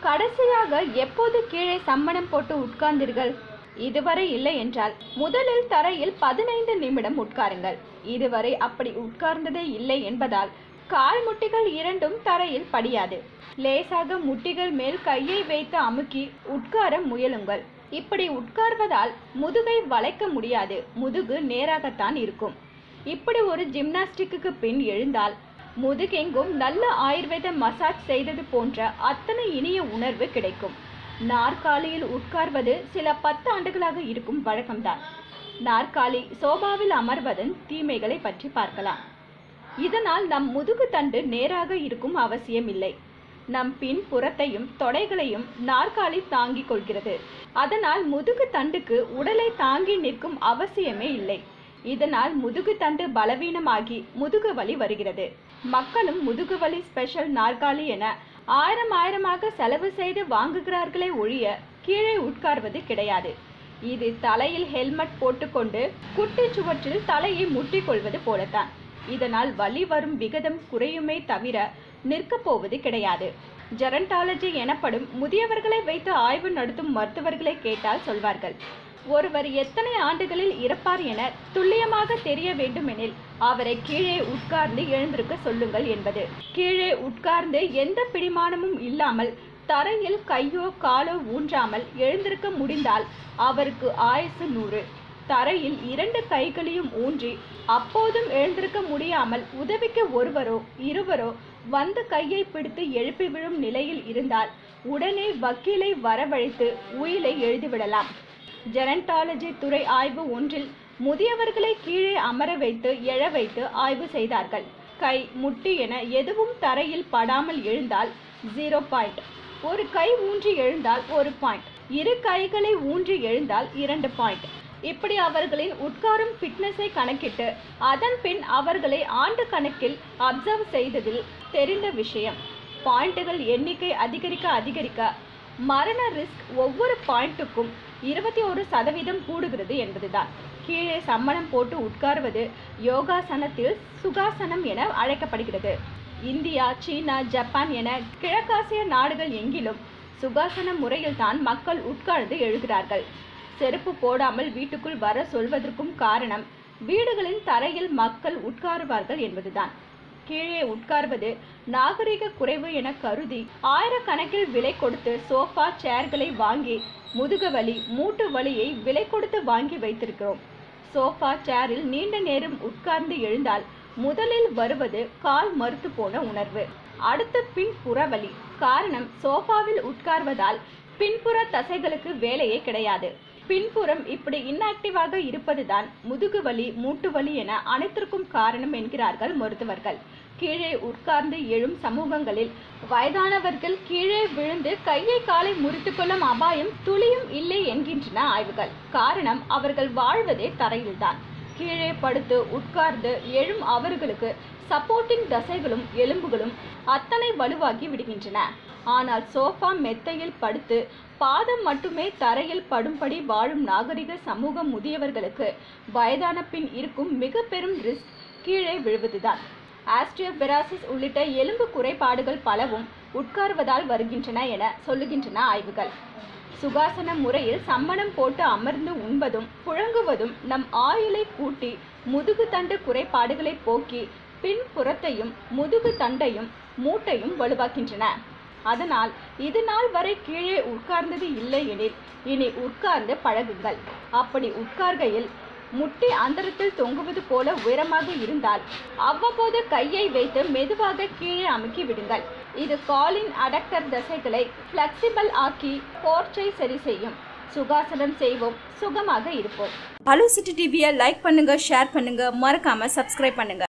கடைசியாக எப்போது கீழே சம்மணம் போட்டு உட்கார்ந்தீர்கள் இதுவரை இல்லை என்றால் முதலில் தரையில் பதினைந்து நிமிடம் உட்காருங்கள் இதுவரை அப்படி உட்கார்ந்ததே இல்லை என்பதால் கால் முட்டிகள் இரண்டும் தரையில் படியாது லேசாக முட்டிகள் மேல் கையை வைத்து அமுக்கி உட்கார முயலுங்கள் இப்படி உட்கார்வதால் முதுகை வளைக்க முடியாது முதுகு நேராகத்தான் இருக்கும் இப்படி ஒரு ஜிம்னாஸ்டிக்கு பின் எழுந்தால் முதுகெங்கும் நல்ல ஆயுர்வேத மசாஜ் செய்தது போன்ற அத்தனை இனிய உணர்வு கிடைக்கும் நாற்காலியில் உட்கார்வது சில பத்து ஆண்டுகளாக இருக்கும் வழக்கம்தான் நாற்காலி சோபாவில் அமர்வதன் தீமைகளை பற்றி பார்க்கலாம் இதனால் நம் முதுகு தண்டு நேராக இருக்கும் அவசியம் இல்லை நம் பின் புறத்தையும் தொடைகளையும் நாற்காலி தாங்கிக் கொள்கிறது அதனால் முதுகு தண்டுக்கு உடலை தாங்கி நிற்கும் அவசியமே இல்லை இதனால் முதுகு தண்டு பலவீனமாகி முதுகு வலி வருகிறது மக்களும் முதுகு வலி ஸ்பெஷல் நாற்காலி என ஆயிரம் ஆயிரமாக செலவு செய்து வாங்குகிறார்களே ஒழிய கீழே உட்கார்வது கிடையாது இது தலையில் ஹெல்மெட் போட்டுக்கொண்டு குட்டி சுவற்றில் தலையை முட்டிக் கொள்வது போலத்தான் இதனால் வலி வரும் விகிதம் குறையுமே தவிர நிற்கப் போவது கிடையாது ஜெரண்டாலஜி எனப்படும் முதியவர்களை வைத்து ஆய்வு நடத்தும் மருத்துவர்களை கேட்டால் சொல்வார்கள் ஒருவர் எத்தனை ஆண்டுகளில் இறப்பார் என துல்லியமாக தெரிய வேண்டுமெனில் அவரை கீழே உட்கார்ந்து எழுந்திருக்க சொல்லுங்கள் என்பது கீழே உட்கார்ந்து எந்த பிடிமானமும் இல்லாமல் தரையில் கையோ காலோ ஊன்றாமல் எழுந்திருக்க முடிந்தால் அவருக்கு ஆயுசு நூறு தரையில் இரண்டு கைகளையும் ஊன்றி அப்போதும் எழுந்திருக்க முடியாமல் உதவிக்கு ஒருவரோ இருவரோ வந்து கையை பிடித்து எழுப்பி விழும் நிலையில் இருந்தால் உடனே வக்கீலை வரவழைத்து உயிலை எழுதிவிடலாம் ஜெரண்டாலஜி துறை ஆய்வு ஒன்றில் முதியவர்களை கீழே அமர வைத்து எழ வைத்து ஆய்வு செய்தார்கள் கை முட்டி என எதுவும் தரையில் படாமல் எழுந்தால் ஜீரோ பாயிண்ட் ஒரு கை ஊன்றி எழுந்தால் ஒரு பாயிண்ட் இரு கைகளை ஊன்றி எழுந்தால் இரண்டு பாயிண்ட் இப்படி அவர்களின் உட்காரும் ஃபிட்னஸை கணக்கிட்டு அதன் பின் அவர்களை ஆண்டு கணக்கில் அப்சர்வ் செய்ததில் தெரிந்த விஷயம் பாயிண்ட்டுகள் எண்ணிக்கை அதிகரிக்க அதிகரிக்க மரண ரிஸ்க் ஒவ்வொரு பாயிண்ட்டுக்கும் இருபத்தி ஒரு சதவீதம் கூடுகிறது என்பதுதான் கீழே சம்மணம் போட்டு உட்காருவது யோகாசனத்தில் சுகாசனம் என அழைக்கப்படுகிறது இந்தியா சீனா ஜப்பான் என கிழக்காசிய நாடுகள் எங்கிலும் சுகாசன முறையில்தான் மக்கள் உட்கார்ந்து எழுகிறார்கள் செருப்பு போடாமல் வீட்டுக்குள் வர சொல்வதற்கும் காரணம் வீடுகளின் தரையில் மக்கள் உட்காருவார்கள் என்பதுதான் கீழே உட்கார்வது நாகரிக குறைவு என கருதி ஆயிரக்கணக்கில் விலை கொடுத்து சோஃபா சேர்களை வாங்கி முதுகு வலி மூட்டு வலியை விலை கொடுத்து வாங்கி வைத்திருக்கிறோம் சோஃபா சேரில் நீண்ட நேரம் உட்கார்ந்து எழுந்தால் முதலில் வருவது கால் மறுத்து போன உணர்வு அடுத்து பின்புற வலி காரணம் சோஃபாவில் உட்கார்வதால் பின்புற தசைகளுக்கு வேலையே கிடையாது பின்புறம் இப்படி இன்ஆக்டிவாக இருப்பதுதான் முதுகு வலி மூட்டு வலி என அனைத்திற்கும் காரணம் என்கிறார்கள் மருத்துவர்கள் கீழே உட்கார்ந்து எழும் சமூகங்களில் வயதானவர்கள் கீழே விழுந்து கையை காலை முறித்துக்கொள்ளும் அபாயம் துளியும் இல்லை என்கின்றன ஆய்வுகள் காரணம் அவர்கள் வாழ்வதே தரையில்தான் கீழே படுத்து உட்கார்ந்து எழும் அவர்களுக்கு சப்போர்ட்டிங் தசைகளும் எலும்புகளும் அத்தனை வலுவாகி விடுகின்றன ஆனால் சோஃபா மெத்தையில் படுத்து பாதம் மட்டுமே தரையில் படும்படி வாழும் நாகரிக சமூக முதியவர்களுக்கு வயதான பின் இருக்கும் மிக பெரும் ரிஸ்க் கீழே விழுவதுதான் ஆஸ்டியோபெராசிஸ் உள்ளிட்ட எலும்பு குறைபாடுகள் பலவும் உட்கார்வதால் வருகின்றன என சொல்லுகின்றன ஆய்வுகள் சுகாசன முறையில் சம்மணம் போட்டு அமர்ந்து உண்பதும் புழங்குவதும் நம் ஆயுளை கூட்டி முதுகு தண்டு குறைபாடுகளை போக்கி பின்புறத்தையும் முதுகு தண்டையும் மூட்டையும் வலுவாக்கின்றன அதனால் இது நாள் வரை கீழே உட்கார்ந்தது இல்லை எனில் இனி உட்கார்ந்து பழகுங்கள் அப்படி உட்கார்கையில் முட்டி அந்தரத்தில் தொங்குவது போல உயரமாக இருந்தால் அவ்வப்போது கையை வைத்து மெதுவாக கீழே அமுக்கி விடுங்கள் இது காலின் அடக்டர் தசைகளை ஃப்ளெக்சிபிள் ஆக்கி போர்ச்சை சரி செய்யும் சுகாசனம் செய்வோம் சுகமாக இருப்போம் ஹலோ சிட்டி டிவியை லைக் பண்ணுங்க ஷேர் பண்ணுங்க மறக்காம சப்ஸ்கிரைப் பண்ணுங்க